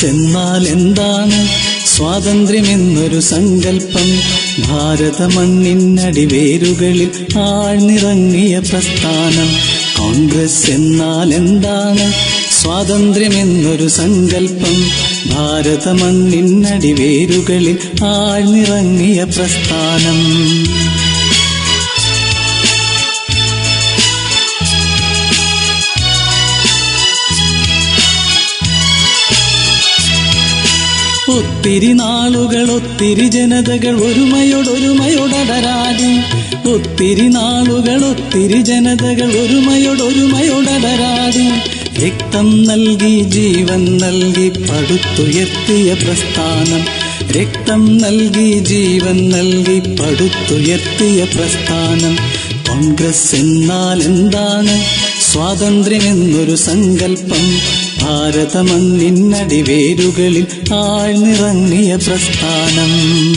എന്നാൽ എന്താണ് സ്വാതന്ത്ര്യമെന്നൊരു സങ്കല്പം ഭാരത മണ്ണിനടിവേരുകളിൽ ആഴ്ന്നിറങ്ങിയ പ്രസ്ഥാനം കോൺഗ്രസ് എന്നാൽ എന്താണ് സ്വാതന്ത്ര്യമെന്നൊരു സങ്കല്പം ഭാരത മണ്ണിനടിവേരുകളിൽ ആഴ്ന്നിറങ്ങിയ പ്രസ്ഥാനം ഒത്തിരി നാളുകൾ ഒത്തിരി ജനതകൾ ഒരുമയോടൊരുമയോടരാടി ഒത്തിരി നാളുകൾ ഒത്തിരി ജനതകൾ ഒരുമയോടൊരുമയോടരാടി രക്തം നൽകി ജീവൻ നൽകി പടുത്തുയർത്തിയ പ്രസ്ഥാനം രക്തം നൽകി ജീവൻ നൽകി പടുത്തുയർത്തിയ പ്രസ്ഥാനം കോൺഗ്രസ് എന്നാൽ എന്താണ് സ്വാതന്ത്ര്യമെന്നൊരു സങ്കല്പം ഭാരത മണ്ണിനടിവേരുകളിൽ ആഴ്ന്നിറങ്ങിയ പ്രസ്ഥാനം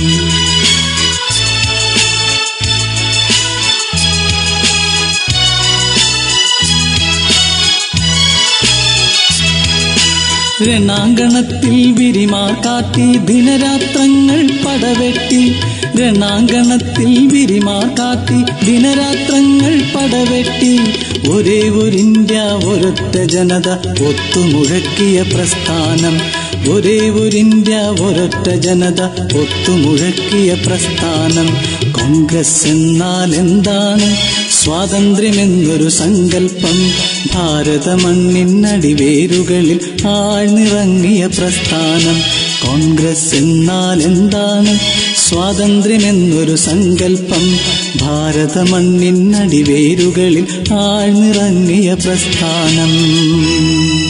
രണാങ്കണത്തിൽ വിരിമാർ കാട്ടി ദിനരാത്രങ്ങൾ പടവെട്ടി രണാങ്കണത്തിൽ വിരിമാർ കാട്ടി ദിനരാത്രങ്ങൾ പടവെട്ടി ഒരേ ഒരു ഇന്ത്യ ഒരൊറ്റ ജനത ഒത്തുമുഴക്കിയ പ്രസ്ഥാനം ഒരേ ഒരു ഇന്ത്യ ഒരൊറ്റ ജനത ഒത്തുമുഴക്കിയ പ്രസ്ഥാനം കോൺഗ്രസ് എന്നാൽ എന്താണ് സ്വാതന്ത്ര്യമെന്നൊരു സങ്കല്പം ഭാരത മണ്ണിനടിവേരുകളിൽ ആഴ്ന്നിറങ്ങിയ പ്രസ്ഥാനം കോൺഗ്രസ് എന്നാൽ എന്താണ് സ്വാതന്ത്ര്യമെന്നൊരു സങ്കല്പം ഭാരത മണ്ണിനടിവേരുകളിൽ ആഴ്ന്നിറങ്ങിയ പ്രസ്ഥാനം